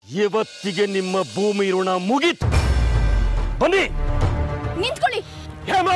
ಇವತ್ತಿಗೆ ನಿಮ್ಮ ಭೂಮಿ ಋಣ ಮುಗೀತು ಬನ್ನಿ ನಿಂತ್ಕೊಳ್ಳಿ ಹೇಮ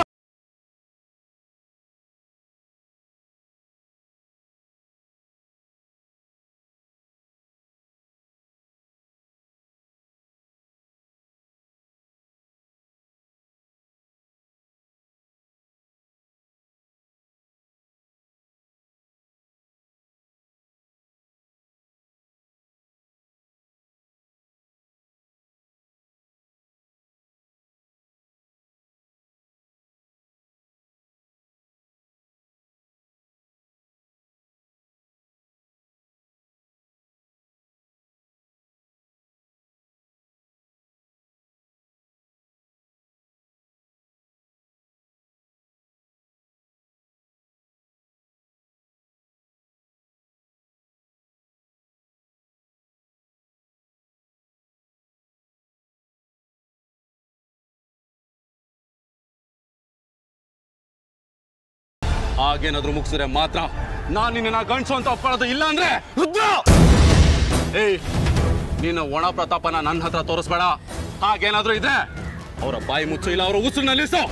ಹಾಗೇನಾದ್ರೂ ಮುಗಿಸಿದ್ರೆ ಮಾತ್ರ ನಾನು ನಿನ್ನ ಗಂಡಸು ಅಂತ ಒಪ್ಕೊಳ್ಳೋದು ಇಲ್ಲ ಅಂದ್ರೆ ರುದ್ರ ಏಯ್ ನೀನು ಒಣ ಪ್ರತಾಪನ ನನ್ನ ಹತ್ರ ತೋರಿಸ್ಬೇಡ ಹಾಗೇನಾದ್ರೂ ಇದೆ ಅವರ ಬಾಯಿ ಮುಚ್ಚು ಇಲ್ಲ ಅವರ ಉಸಿರು ನಿಲ್ಲಿಸು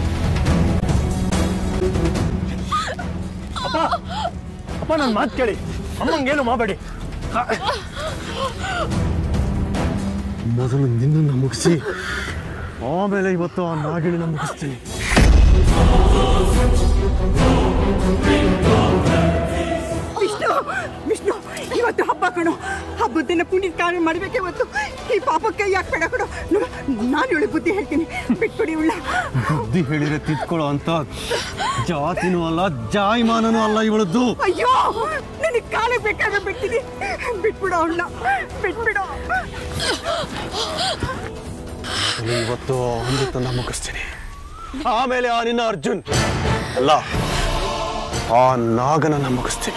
ಅಪ್ಪ ಅಪ್ಪ ನನ್ನ ಮಾತು ಕೇಳಿ ಅಮ್ಮಂಗೇನು ಮಾಡಬೇಡಿ ಮೊದಲು ನಿನ್ನನ್ನು ಮುಗಿಸಿ ಆಮೇಲೆ ಇವತ್ತು ಆ ನಾಗಿಣಿನ ಮುಗಿಸ್ತೀನಿ ವಿಷ್ಣು ವಿಷ್ಣು ಇವತ್ತು ಹಬ್ಬ ಕಣೋ ಹಬ್ಬದ ದಿನ ಪುಣ್ಯದ ಕಾರ್ಯ ಮಾಡ್ಬೇಕು ಇವತ್ತು ಈ ಪಾಪಕ್ಕೆ ಯಾಕೆ ಬೇಡ ಕಣೋ ನೋಡು, ನಾನು ಇವಳು ಬುದ್ಧಿ ಹೇಳ್ತೀನಿ ಬಿಟ್ಬಿಡಿ ಉಳ್ಳ ಬುದ್ಧಿ ಹೇಳಿದ್ರೆ ತಿದ್ಕೊಳ್ಳೋ ಅಂತ ಜಾತಿನೂ ಅಲ್ಲ ಜಾಯಿಮಾನನೂ ಅಲ್ಲ ಇವಳದ್ದು ಅಯ್ಯೋ ನನಗೆ ಕಾಲಕ್ಕೆ ಬೇಕಾದ್ರೆ ಬಿಡ್ತೀನಿ ಬಿಟ್ಬಿಡು ಅವಳ ಬಿಟ್ಬಿಡು ನಾನು ಇವತ್ತು ಅಮೃತನ ಮುಗಿಸ್ತೀನಿ ಆಮೇಲೆ ಆ ನಿನ್ನ ಅರ್ಜುನ್ ಅಲ್ಲ ಆ ನಾಗನನ್ನ ಮುಗಿಸ್ತೀನಿ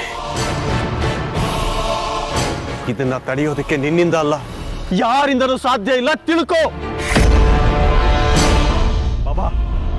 ಇದನ್ನ ತಡೆಯೋದಕ್ಕೆ ನಿನ್ನಿಂದ ಅಲ್ಲ ಯಾರಿಂದನೂ ಸಾಧ್ಯ ಇಲ್ಲ ತಿಳ್ಕೋ ಬಾಬಾ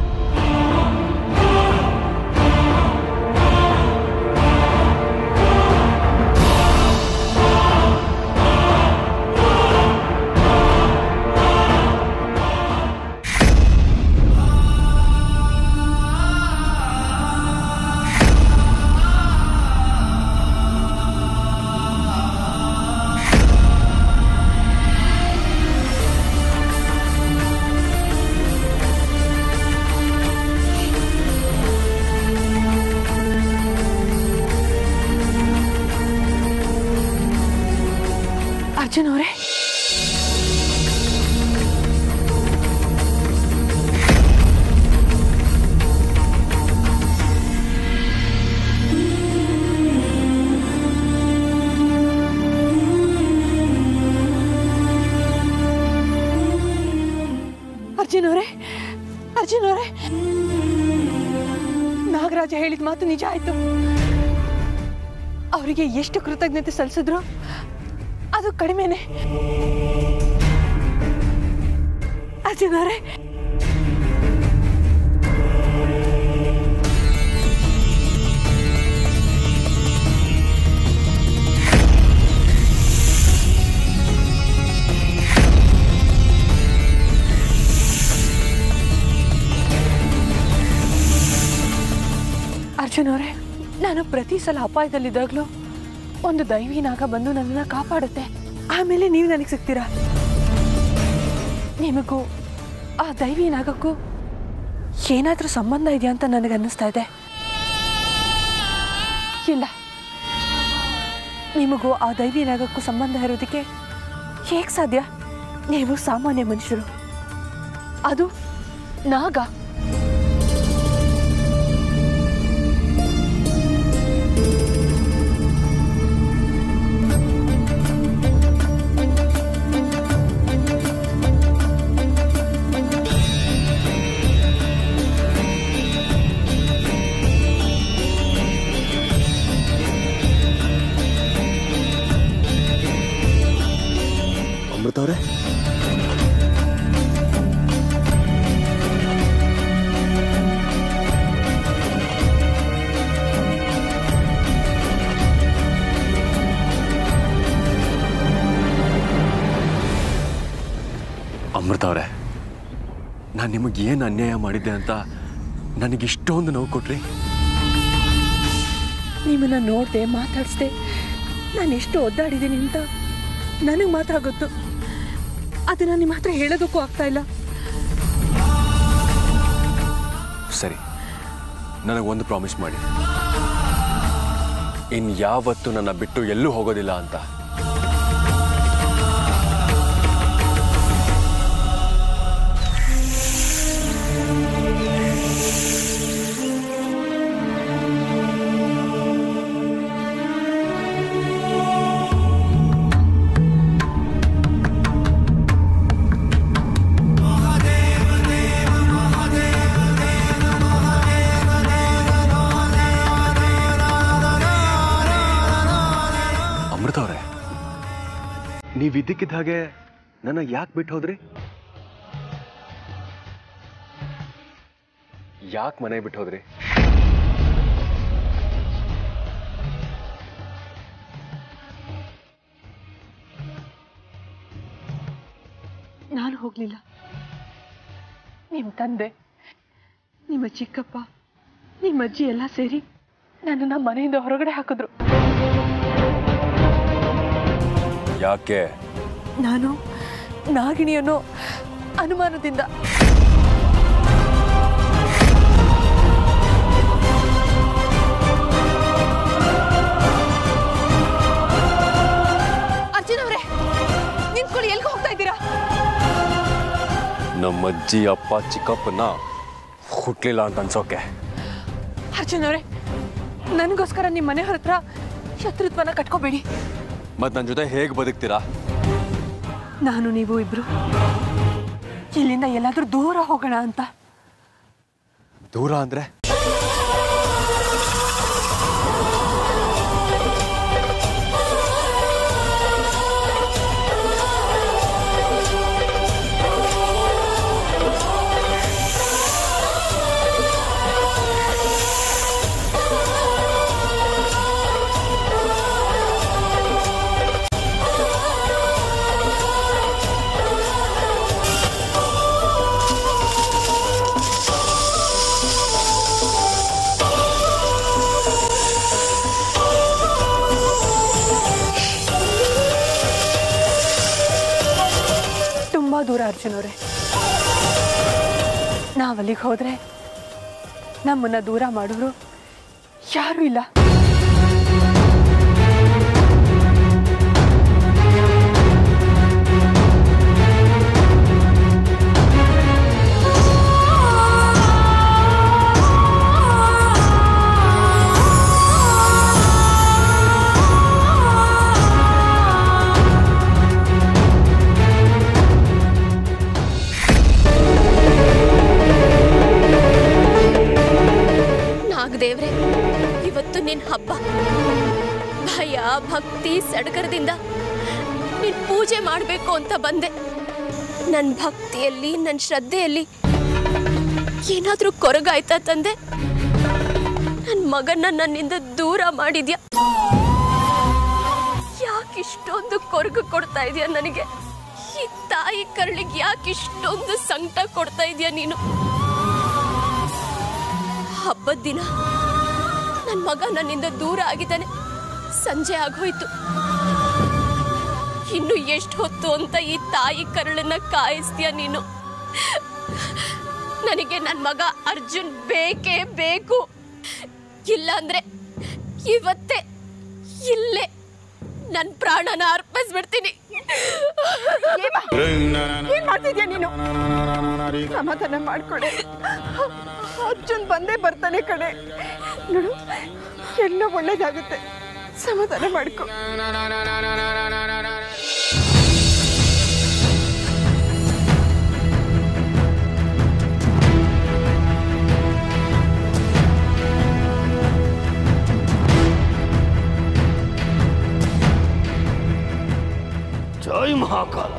ಅರ್ಜುನ್ ಅವರೇ ಅರ್ಜುನ್ ಅವರೇ ಅರ್ಜುನ್ ಅವರೇ ನಾಗರಾಜ ಹೇಳಿದ ಮಾತು ನಿಜ ಆಯ್ತು ಅವರಿಗೆ ಎಷ್ಟು ಕೃತಜ್ಞತೆ ಸಲ್ಲಿಸಿದ್ರು ಅದು ಕಡಿಮೆನೆ ಅರ್ಜುನ್ ಅವರೇ ಅರ್ಜುನ್ ಅವರೇ ನಾನು ಪ್ರತಿ ಸಲ ಅಪಾಯದಲ್ಲಿದ್ದಾಗಲೂ ಒಂದು ದೈವಿ ನಾಗ ಬಂದು ನನ್ನನ್ನು ಕಾಪಾಡುತ್ತೆ ಆಮೇಲೆ ನೀವು ನನಗೆ ಸಿಗ್ತೀರಾ ನಿಮಗೂ ಆ ದೈವಿ ನಾಗಕ್ಕೂ ಏನಾದರೂ ಸಂಬಂಧ ಇದೆಯಾ ಅಂತ ನನಗೆ ಅನ್ನಿಸ್ತಾ ಇದೆ ಇಲ್ಲ ನಿಮಗೂ ಆ ದೈವಿ ನಾಗಕ್ಕೂ ಸಂಬಂಧ ಇರೋದಕ್ಕೆ ಹೇಗೆ ಸಾಧ್ಯ ನೀವು ಸಾಮಾನ್ಯ ಮನುಷ್ಯರು ಅದು ನಾಗ ಅಮೃತ ಅವರೇ ಅಮೃತ ಅವರೇ ನಾನು ನಿಮಗೆ ಏನು ಅನ್ಯಾಯ ಮಾಡಿದ್ದೆ ಅಂತ ನನಗೆ ಇಷ್ಟೊಂದು ನೋವು ಕೊಟ್ರಿ ನಿಮ್ಮನ್ನ ನೋಡಿದೆ ಮಾತಾಡಿಸ್ದೆ ನಾನು ಎಷ್ಟು ಒದ್ದಾಡಿದ್ದೀನಿ ಅಂತ ನನಗೆ ಮಾತ್ರ ಗೊತ್ತು ಅದನ್ನ ನಿಮ್ಮ ಹತ್ರ ಹೇಳೋದಕ್ಕೂ ಆಗ್ತಾ ಇಲ್ಲ ಸರಿ ನನಗೊಂದು ಪ್ರಾಮಿಸ್ ಮಾಡಿ ಇನ್ ಯಾವತ್ತೂ ನನ್ನ ಬಿಟ್ಟು ಎಲ್ಲೂ ಹೋಗೋದಿಲ್ಲ ಅಂತ ಅಮೃತ ಅವರೇ ನೀವು ಇದ್ದಕ್ಕಿದ್ದ ಹಾಗೆ ನನ್ನ ಯಾಕೆ ಬಿಟ್ಟು ಹೋದ್ರಿ ಯಾಕೆ ಮನೆ ಬಿಟ್ಟು ಹೋದ್ರಿ ನಾನು ಹೋಗಲಿಲ್ಲ ನಿಮ್ಮ ತಂದೆ ನಿಮ್ಮ ಚಿಕ್ಕಪ್ಪ ನಿಮ್ಮ ಅಜ್ಜಿ ಎಲ್ಲ ಸೇರಿ ನನ್ನನ್ನು ಮನೆಯಿಂದ ಹೊರಗಡೆ ಹಾಕಿದ್ರು ಯಾಕೆ ನಾನು ನಾಗಿಣಿ ಅನ್ನೋ ಅನುಮಾನದಿಂದ ಅರ್ಜುನ್ ಅವರೇ ನಿಂತ್ಕೊಳ್ಳಿ ಎಲ್ಗೆ ಹೋಗ್ತಾ ಇದ್ದೀರಾ ನಮ್ಮ ಅಜ್ಜಿ ಅಪ್ಪ ಚಿಕ್ಕಪ್ಪನ ಹುಟ್ಲಿಲ್ಲ ಅಂತ ಅನ್ಸೋಕೆ ಅರ್ಜುನ್ ಅವರೇ ನನಗೋಸ್ಕರ ನಿಮ್ಮ ಮನೆ ಹತ್ರ ಶತ್ರುತ್ವನ ಕಟ್ಕೋಬೇಡಿ ಮತ್ತೆ ನನ್ನ ಜೊತೆ ಹೇಗೆ ಬದುಕ್ತೀರಾ ನಾನು ನೀವು ಇಬ್ರು ಇಲ್ಲಿಂದ ಎಲ್ಲಾದ್ರೂ ದೂರ ಹೋಗೋಣ ಅಂತ ದೂರ ಅಂದ್ರೆ ತುಂಬಾ ದೂರ ಅರ್ಜುನ್ ಅವರೇ ನಾವಲ್ಲಿಗೆ ಹೋದ್ರೆ ನಮ್ಮನ್ನ ದೂರ ಮಾಡೋರು ಯಾರೂ ಇಲ್ಲ ನಾಗದೇವ್ರೆ ಇವತ್ತು ನಿನ್ ಹಬ್ಬ ಭಯ ಭಕ್ತಿ ಸಡಗರದಿಂದ ನಿನ್ ಪೂಜೆ ಮಾಡಬೇಕು ಅಂತ ಬಂದೆ ನನ್ನ ಭಕ್ತಿಯಲ್ಲಿ ನನ್ನ ಶ್ರದ್ಧೆಯಲ್ಲಿ ಏನಾದ್ರೂ ಕೊರಗಾಯ್ತಾ ತಂದೆ ನನ್ನ ಮಗನ್ನ ನನ್ನಿಂದ ದೂರ ಮಾಡಿದ್ಯಾ ಯಾಕೆ ಇಷ್ಟೊಂದು ಕೊರಗು ಕೊಡ್ತಾ ಇದೆಯಾ ನನಗೆ ಈ ತಾಯಿ ಕರಳಿಗೆ ಯಾಕೆ ಇಷ್ಟೊಂದು ಸಂಕಟ ಕೊಡ್ತಾ ಇದೆಯಾ ನೀನು ಹಬ್ಬದ ದಿನ ನನ್ನ ಮಗ ನನ್ನಿಂದ ದೂರ ಆಗಿದ್ದಾನೆ ಸಂಜೆ ಆಗೋಯ್ತು ಇನ್ನು ಎಷ್ಟು ಹೊತ್ತು ಅಂತ ಈ ತಾಯಿ ಕರಳನ್ನ ಕಾಯಿಸ್ತೀಯ ನೀನು ನನಗೆ ನನ್ನ ಮಗ ಅರ್ಜುನ್ ಬೇಕೇ ಬೇಕು ಇಲ್ಲ ಅಂದ್ರೆ ಇವತ್ತೇ ಇಲ್ಲೇ ನನ್ನ ಪ್ರಾಣನ ಅರ್ಪಿಸ್ಬಿಡ್ತೀನಿ ಏನ್ ಮಾಡ್ತಿದ್ಯಾ ನೀನು ಸಮಾಧಾನ ಮಾಡ್ಕೊಡೆ ಅರ್ಜುನ್ ಬಂದೇ ಬರ್ತಾನೆ ಕಡೆ ನೋಡು ಎಲ್ಲ ಒಳ್ಳೇದಾಗುತ್ತೆ ಸಮಾಧಾನ ಮಾಡ್ಕೊ ಜೈ ಮಹಾಕಾಲ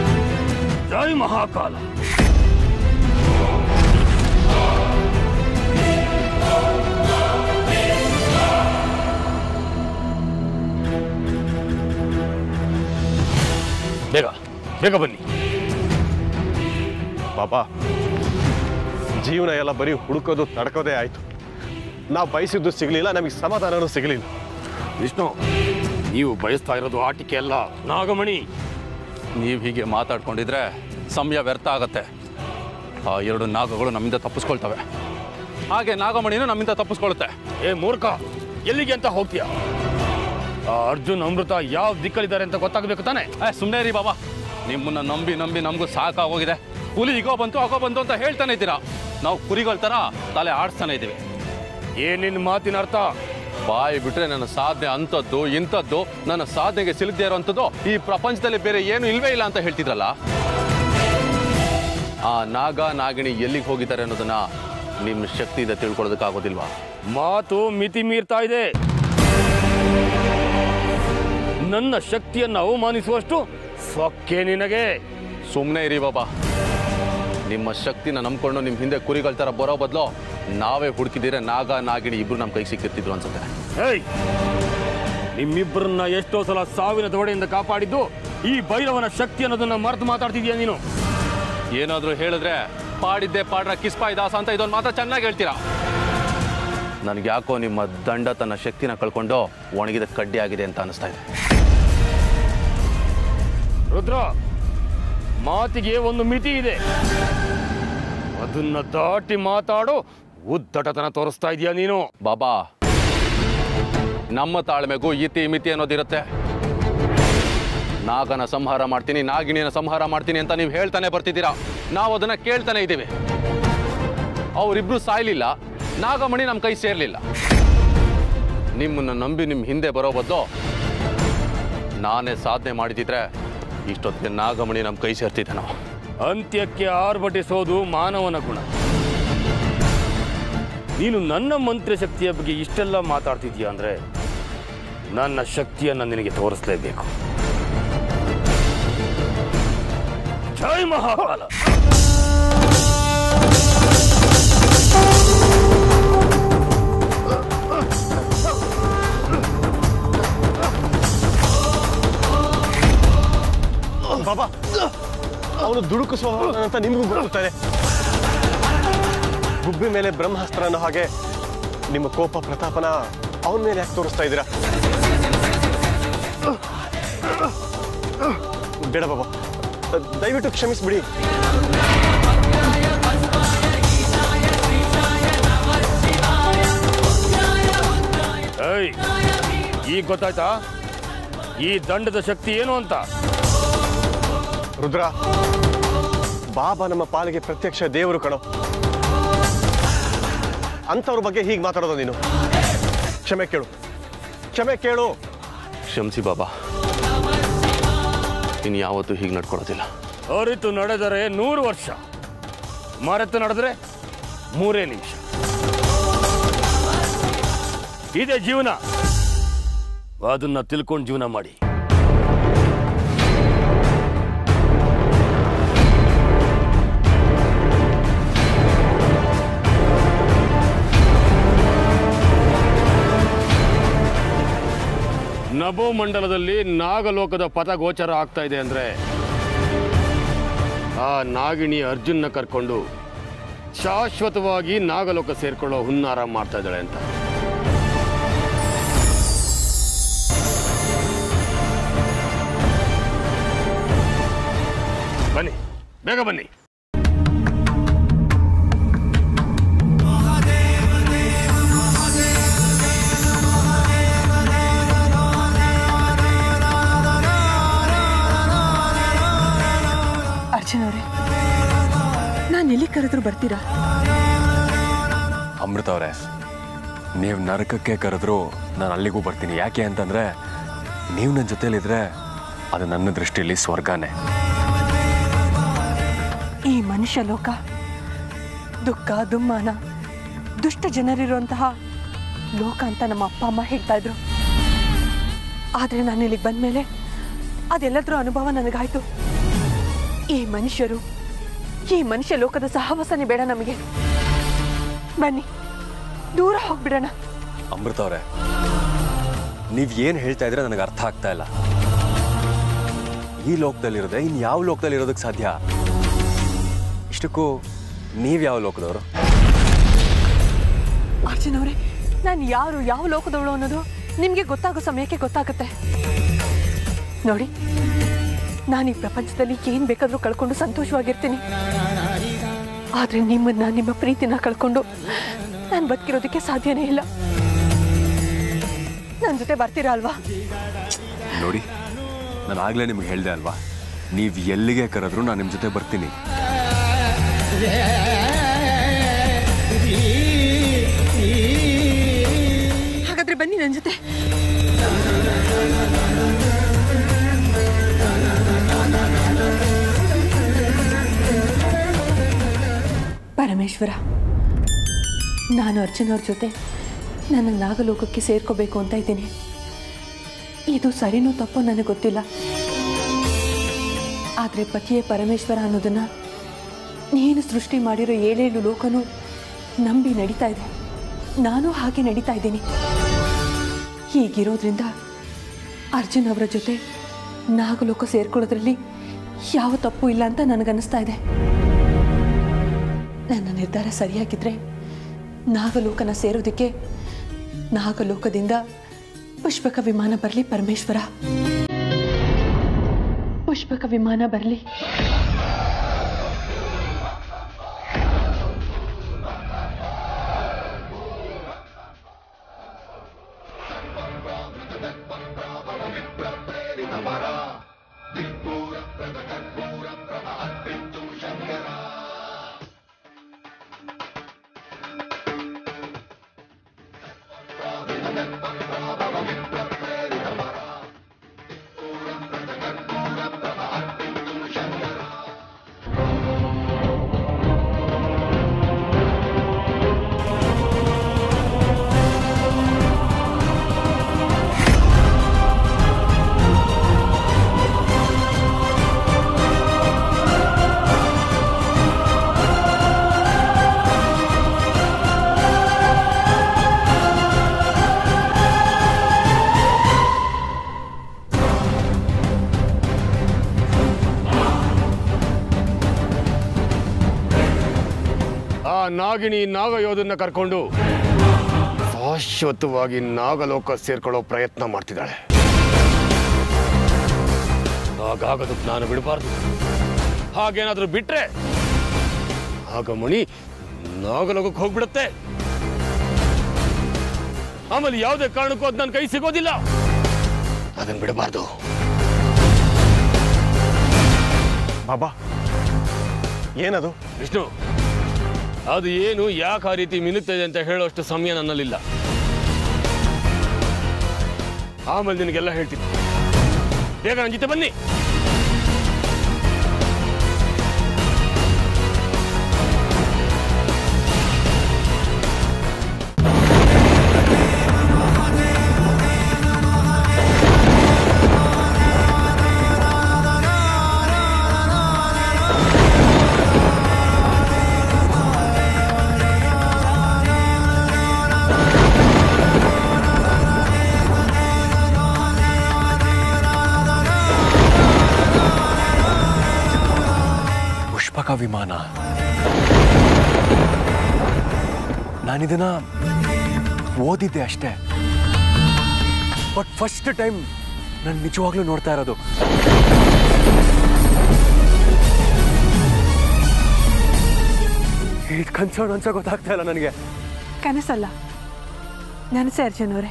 ಜೈ ಮಹಾಕಾಲ ಬೇಗ ಬನ್ನಿ ಬಾಬಾ ಜೀವನ ಎಲ್ಲ ಬರೀ ಹುಡುಕೋದು ತಡ್ಕೋದೇ ಆಯ್ತು ನಾವು ಬಯಸಿದ್ದು ಸಿಗಲಿಲ್ಲ ನಮಗೆ ಸಮಾಧಾನನೂ ಸಿಗಲಿಲ್ಲ ವಿಷ್ಣು ನೀವು ಬಯಸ್ತಾ ಇರೋದು ಆಟಿಕೆ ಅಲ್ಲ ನಾಗಮಣಿ ನೀವು ಹೀಗೆ ಮಾತಾಡ್ಕೊಂಡಿದ್ರೆ ಸಮಯ ವ್ಯರ್ಥ ಆಗತ್ತೆ ಆ ಎರಡು ನಾಗಗಳು ನಮ್ಮಿಂದ ತಪ್ಪಿಸ್ಕೊಳ್ತವೆ ಹಾಗೆ ನಾಗಮಣಿನೂ ನಮ್ಮಿಂದ ತಪ್ಪಿಸ್ಕೊಳುತ್ತೆ ಏ ಮೂರ್ಖ ಎಲ್ಲಿಗೆ ಅಂತ ಹೋಗ್ತೀಯ ಆ ಅರ್ಜುನ್ ಅಮೃತ ಯಾವ ದಿಕ್ಕಲ್ಲಿದ್ದಾರೆ ಅಂತ ಗೊತ್ತಾಗಬೇಕು ತಾನೆ ಏ ಸುಮ್ಮನೆ ರೀ ಬಾಬಾ ನಿಮ್ಮನ್ನ ನಂಬಿ ನಂಬಿ ನಮಗೂ ಸಾಕಾಗೋಗಿದೆ ಹುಲಿ ಈಗೋ ಬಂತು ಆಗೋ ಬಂತು ಅಂತ ಹೇಳ್ತಾನೆ ಇದ್ದೀರಾ ನಾವು ಕುರಿಗಳ ಥರ ತಲೆ ಆಡಿಸ್ತಾನೆ ಇದ್ದೀವಿ ಏನಿನ್ ಮಾತಿನ ಅರ್ಥ ಬಾಯಿ ಬಿಟ್ರೆ ನನ್ನ ಸಾಧನೆ ಅಂಥದ್ದು ಇಂಥದ್ದು ನನ್ನ ಸಾಧನೆಗೆ ಸಿಲುಕದೇ ಇರೋವಂಥದ್ದು ಈ ಪ್ರಪಂಚದಲ್ಲಿ ಬೇರೆ ಏನು ಇಲ್ವೇ ಇಲ್ಲ ಅಂತ ಹೇಳ್ತಿದ್ರಲ್ಲ ಆ ನಾಗ ನಾಗಿಣಿ ಎಲ್ಲಿಗೆ ಹೋಗಿದ್ದಾರೆ ಅನ್ನೋದನ್ನ ನಿಮ್ಮ ಶಕ್ತಿಯಿಂದ ತಿಳ್ಕೊಳ್ಳೋದಕ್ಕಾಗೋದಿಲ್ವಾ ಮಾತು ಮಿತಿ ಮೀರ್ತಾ ಇದೆ ನನ್ನ ಶಕ್ತಿಯನ್ನು ಅವಮಾನಿಸುವಷ್ಟು ಸೊಕ್ಕೆ ನಿನಗೆ ಸುಮ್ಮನೆ ಇರಿ ಬಾಬಾ ನಿಮ್ಮ ಶಕ್ತಿನ ನಂಬ್ಕೊಂಡು ನಿಮ್ಮ ಹಿಂದೆ ಕುರಿಗಳ ಥರ ಬರೋ ಬದಲು ನಾವೇ ಹುಡುಕಿದಿರೆ ನಾಗ ನಾಗಿಣಿ ಇಬ್ರು ನಮ್ಮ ಕೈಗೆ ಸಿಕ್ಕಿರ್ತಿದ್ರು ಅನ್ಸುತ್ತೆ ಹೇಯ್ ನಿಮ್ಮಿಬ್ಬರನ್ನ ಎಷ್ಟೋ ಸಲ ಸಾವಿನ ದೊಡೆಯಿಂದ ಕಾಪಾಡಿದ್ದು ಈ ಭೈರವನ ಶಕ್ತಿ ಅನ್ನೋದನ್ನ ಮರೆತು ಮಾತಾಡ್ತಿದ್ಯಾ ನೀನು ಏನಾದರೂ ಹೇಳಿದ್ರೆ ಪಾಡಿದ್ದೆ ಪಾಡ್ರ ಕಿಸ್ಪಾಯಿ ದಾಸ ಅಂತ ಇದೊಂದು ಮಾತ್ರ ಚೆನ್ನಾಗಿ ಹೇಳ್ತೀರಾ ನನಗೆ ಯಾಕೋ ನಿಮ್ಮ ದಂಡ ತನ್ನ ಶಕ್ತಿನ ಕಳ್ಕೊಂಡು ಒಣಗಿದ ಕಡ್ಡಿ ಆಗಿದೆ ಅಂತ ಅನಿಸ್ತಾ ಇದೆ ರುದ್ರ ಮಾತಿಗೆ ಒಂದು ಮಿತಿ ಇದೆ ಅದನ್ನ ದಾಟಿ ಮಾತಾಡೋ ಉದ್ದಟತನ ತೋರಿಸ್ತಾ ಇದೀಯ ನೀನು ಬಾಬಾ ನಮ್ಮ ತಾಳ್ಮೆಗೂ ಇತಿ ಮಿತಿ ಅನ್ನೋದಿರುತ್ತೆ ನಾಗನ ಸಂಹಾರ ಮಾಡ್ತೀನಿ ನಾಗಿಣಿನ ಸಂಹಾರ ಮಾಡ್ತೀನಿ ಅಂತ ನೀವು ಹೇಳ್ತಾನೆ ಬರ್ತಿದ್ದೀರಾ ನಾವು ಅದನ್ನ ಕೇಳ್ತಾನೆ ಇದ್ದೀವಿ ಅವರಿಬ್ರು ಸಾಯ್ಲಿಲ್ಲ ನಾಗಮಣಿ ನಮ್ಮ ಕೈ ಸೇರ್ಲಿಲ್ಲ ನಿಮ್ಮನ್ನ ನಂಬಿ ನಿಮ್ಮ ಹಿಂದೆ ಬರೋ ಬದಲು ನಾನೇ ಸಾಧನೆ ಮಾಡಿದಿದ್ರೆ ಇಷ್ಟೊತ್ತಿಗೆ ನಾಗಮಣಿ ನಮ್ಮ ಕೈ ಸೇರ್ತಿದ್ದೆ ನಾವು ಅಂತ್ಯಕ್ಕೆ ಆರ್ಭಟಿಸೋದು ಮಾನವನ ಗುಣ ನೀನು ನನ್ನ ಮಂತ್ರ ಶಕ್ತಿಯ ಬಗ್ಗೆ ಇಷ್ಟೆಲ್ಲ ಮಾತಾಡ್ತಿದ್ಯಾ ಅಂದ್ರೆ ನನ್ನ ಶಕ್ತಿಯನ್ನ ನಿನಗೆ ತೋರಿಸಲೇಬೇಕು ಜೈ ಮಹಾಕಾಲ ಬಾಬಾ ಅವನು ದುಡುಕು ಸ್ವಭಾವ ಅಂತ ನಿಮಗೂ ಗೊತ್ತಾನೆ ಗುಬ್ಬಿ ಮೇಲೆ ಬ್ರಹ್ಮಾಸ್ತ್ರ ಅನ್ನೋ ಹಾಗೆ ನಿಮ್ಮ ಕೋಪ ಪ್ರತಾಪನ ಅವನ ಮೇಲೆ ಯಾಕೆ ತೋರಿಸ್ತಾ ಇದ್ದೀರಾ ಬೇಡ ಬಾಬಾ ದಯವಿಟ್ಟು ಕ್ಷಮಿಸ್ಬಿಡಿ ಏಯ್ ಈಗ ಗೊತ್ತಾಯ್ತಾ ಈ ದಂಡದ ಶಕ್ತಿ ಏನು ಅಂತ ರುದ್ರ ಬಾಬಾ ನಮ್ಮ ಪಾಲಿಗೆ ಪ್ರತ್ಯಕ್ಷ ದೇವರು ಕಣೋ ಅಂಥವ್ರ ಬಗ್ಗೆ ಹೀಗೆ ಮಾತಾಡೋದು ನೀನು ಕ್ಷಮೆ ಕೇಳು ಕ್ಷಮೆ ಕೇಳು ಕ್ಷಮಿಸಿ ಬಾಬಾ ಇನ್ನು ಯಾವತ್ತೂ ಹೀಗೆ ನಡ್ಕೊಳೋದಿಲ್ಲ ಅರಿತು ನಡೆದರೆ ನೂರು ವರ್ಷ ಮರೆತು ನಡೆದರೆ ಮೂರೇ ನಿಮಿಷ ಇದೇ ಜೀವನ ಅದನ್ನ ತಿಳ್ಕೊಂಡು ಜೀವನ ಮಾಡಿ ನಭೋ ಮಂಡಲದಲ್ಲಿ ನಾಗಲೋಕದ ಪಥ ಗೋಚರ ಆಗ್ತಾ ಇದೆ ಅಂದ್ರೆ ಆ ನಾಗಿಣಿ ಅರ್ಜುನ್ನ ಕರ್ಕೊಂಡು ಶಾಶ್ವತವಾಗಿ ನಾಗಲೋಕ ಸೇರ್ಕೊಳ್ಳೋ ಹುನ್ನಾರ ಮಾಡ್ತಾ ಇದ್ದಾಳೆ ಅಂತ ಬನ್ನಿ ಬೇಗ ಬನ್ನಿ ಅರ್ಜುನ್ ಅವರೇ ನಾನು ಎಲ್ಲಿ ಕರೆದ್ರು ಬರ್ತೀರಾ ಅಮೃತ ಅವರೇ ನೀವು ನರಕಕ್ಕೆ ಕರೆದ್ರು ನಾನು ಅಲ್ಲಿಗೂ ಬರ್ತೀನಿ ಯಾಕೆ ಅಂತಂದರೆ ನೀವು ನನ್ನ ಜೊತೆಲಿದ್ರೆ ಅದು ನನ್ನ ದೃಷ್ಟಿಯಲ್ಲಿ ಸ್ವರ್ಗನೇ ಈ ಮನುಷ್ಯ ಲೋಕ ದುಃಖ ದುಮ್ಮಾನ ದುಷ್ಟ ಜನರಿರುವಂತಹ ಲೋಕ ಅಂತ ನಮ್ಮ ಅಪ್ಪ ಅಮ್ಮ ಹೇಳ್ತಾ ಇದ್ರು ಆದರೆ ನಾನು ಇಲ್ಲಿಗೆ ಬಂದಮೇಲೆ ಅದೆಲ್ಲದರ ಅನುಭವ ನನಗಾಯ್ತು ಈ ಮನುಷ್ಯರು ಈ ಮನುಷ್ಯ ಲೋಕದ ಸಹವಾಸನೆ ಬೇಡ ನಮಗೆ ಬನ್ನಿ ದೂರ ಹೋಗ್ಬಿಡೋಣ ಅಮೃತ ಅವರೇ ನೀವು ಏನು ಹೇಳ್ತಾ ಇದ್ರೆ ನನಗೆ ಅರ್ಥ ಆಗ್ತಾ ಇಲ್ಲ ಈ ಲೋಕದಲ್ಲಿರೋದೆ ಇನ್ನು ಯಾವ ಲೋಕದಲ್ಲಿ ಇರೋದಕ್ಕೆ ಸಾಧ್ಯ ಇಷ್ಟಕ್ಕೂ ನೀವು ಯಾವ ಲೋಕದವರು ಅರ್ಜುನ್ ಅವರೇ ನಾನು ಯಾರು ಯಾವ ಲೋಕದವಳು ಅನ್ನೋದು ನಿಮಗೆ ಗೊತ್ತಾಗೋ ಸಮಯಕ್ಕೆ ಗೊತ್ತಾಗುತ್ತೆ ನೋಡಿ ನಾನು ಈ ಪ್ರಪಂಚದಲ್ಲಿ ಏನು ಬೇಕಾದರೂ ಕಳ್ಕೊಂಡು ಸಂತೋಷವಾಗಿರ್ತೀನಿ ಆದರೆ ನಿಮ್ಮನ್ನ ನಿಮ್ಮ ಪ್ರೀತಿನ ಕಳ್ಕೊಂಡು ನಾನು ಬದುಕಿರೋದಕ್ಕೆ ಸಾಧ್ಯನೇ ಇಲ್ಲ ನನ್ನ ಜೊತೆ ಬರ್ತೀರಾ ಅಲ್ವಾ ನೋಡಿ ನಾನು ಆಗಲೇ ನಿಮ್ಗೆ ಹೇಳಿದೆ ಅಲ್ವಾ ನೀವು ಎಲ್ಲಿಗೆ ಕರೆದ್ರು ನಾನು ನಿಮ್ಮ ಜೊತೆ ಬರ್ತೀನಿ ಹಾಗಾದ್ರೆ ಬನ್ನಿ ನನ್ನ ಜೊತೆ ಪರಮೇಶ್ವರ ನಾನು ಅರ್ಜುನ್ ಅವ್ರ ಜೊತೆ ನನ್ನ ನಾಗಲೋಕಕ್ಕೆ ಸೇರ್ಕೋಬೇಕು ಅಂತ ಇದ್ದೀನಿ ಇದು ಸರಿನೂ ತಪ್ಪೋ ನನಗೆ ಗೊತ್ತಿಲ್ಲ ಆದರೆ ಪತಿಯೇ ಪರಮೇಶ್ವರ ಅನ್ನೋದನ್ನ ನೀನು ಸೃಷ್ಟಿ ಮಾಡಿರೋ ಏಳೇಳು ಲೋಕನೂ ನಂಬಿ ನಡೀತಾ ಇದೆ ನಾನು ಹಾಗೆ ನಡೀತಾ ಇದ್ದೀನಿ ಹೀಗಿರೋದ್ರಿಂದ ಅರ್ಜುನ್ ಅವರ ಜೊತೆ ನಾಗಲೋಕ ಸೇರ್ಕೊಳ್ಳೋದ್ರಲ್ಲಿ ಯಾವ ತಪ್ಪು ಇಲ್ಲ ಅಂತ ನನಗನ್ನಿಸ್ತಾ ಇದೆ ನನ್ನ ನಿರ್ಧಾರ ಸರಿಯಾಗಿದ್ರೆ ನಾಗಲೋಕನ ಸೇರೋದಕ್ಕೆ ನಾಗಲೋಕದಿಂದ ಪುಷ್ಪಕ ವಿಮಾನ ಬರಲಿ ಪರಮೇಶ್ವರ ಪುಷ್ಪಕ ವಿಮಾನ ಬರಲಿ ಆ ನಾಗಿಣಿ ನಾಗಯೋಧನ್ನ ಕರ್ಕೊಂಡು ಶಾಶ್ವತವಾಗಿ ನಾಗಲೋಕ ಸೇರ್ಕೊಳ್ಳೋ ಪ್ರಯತ್ನ ಮಾಡ್ತಿದ್ದಾಳೆ ಹಾಗಾಗೋದಕ್ಕೆ ನಾನು ಬಿಡಬಾರ್ದು ಹಾಗೇನಾದ್ರೂ ಬಿಟ್ರೆ ಆಗ ಮಣಿ ನಾಗಲೋಕಕ್ಕೆ ಹೋಗ್ಬಿಡುತ್ತೆ ಆಮೇಲೆ ಯಾವುದೇ ಕಾರಣಕ್ಕೂ ಅದು ನನ್ನ ಕೈ ಸಿಗೋದಿಲ್ಲ ಅದನ್ನು ಬಿಡಬಾರ್ದು ಬಾಬಾ ಏನದು ವಿಷ್ಣು ಅದು ಏನು ಯಾಕೆ ಆ ರೀತಿ ಮಿನುತ್ತದೆ ಅಂತ ಹೇಳೋಷ್ಟು ಸಮಯ ನನ್ನಲ್ಲಿಲ್ಲ ಆಮೇಲೆ ನಿನಗೆಲ್ಲ ಹೇಳ್ತೀನಿ ಬೇಗ ನನ್ನ ಜೊತೆ ಬನ್ನಿ ಪುಷ್ಪಕ ವಿಮಾನ ನಾನಿದನ್ನ ಓದಿದ್ದೆ ಅಷ್ಟೇ ಬಟ್ ಫಸ್ಟ್ ಟೈಮ್ ನಾನು ನಿಜವಾಗ್ಲೂ ನೋಡ್ತಾ ಇರೋದು ಇದು ಕನ್ಸರ್ನ್ ಅನ್ಸೋ ಗೊತ್ತಾಗ್ತಾ ಇಲ್ಲ ನನಗೆ ಕನಸಲ್ಲ ನನಸೆ ಅರ್ಜುನ್ ಅವರೇ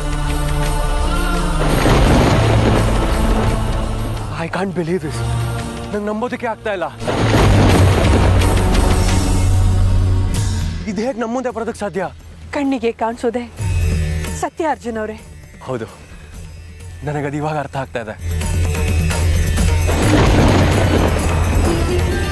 ಐ ಕಾಂಟ್ ಬಿಲೀವ್ ದಿಸ್ ನಂಗೆ ನಂಬೋದಕ್ಕೆ ಆಗ್ತಾ ಇಲ್ಲ ಇದು ಹೇಗೆ ನಮ್ಮ ಮುಂದೆ ಬರೋದಕ್ಕೆ ಸಾಧ್ಯ ಕಣ್ಣಿಗೆ ಕಾಣಿಸೋದೆ ಸತ್ಯ ಅರ್ಜುನ್ ಅವರೇ ಹೌದು ನನಗದು ಇವಾಗ ಅರ್ಥ ಆಗ್ತಾ ಇದೆ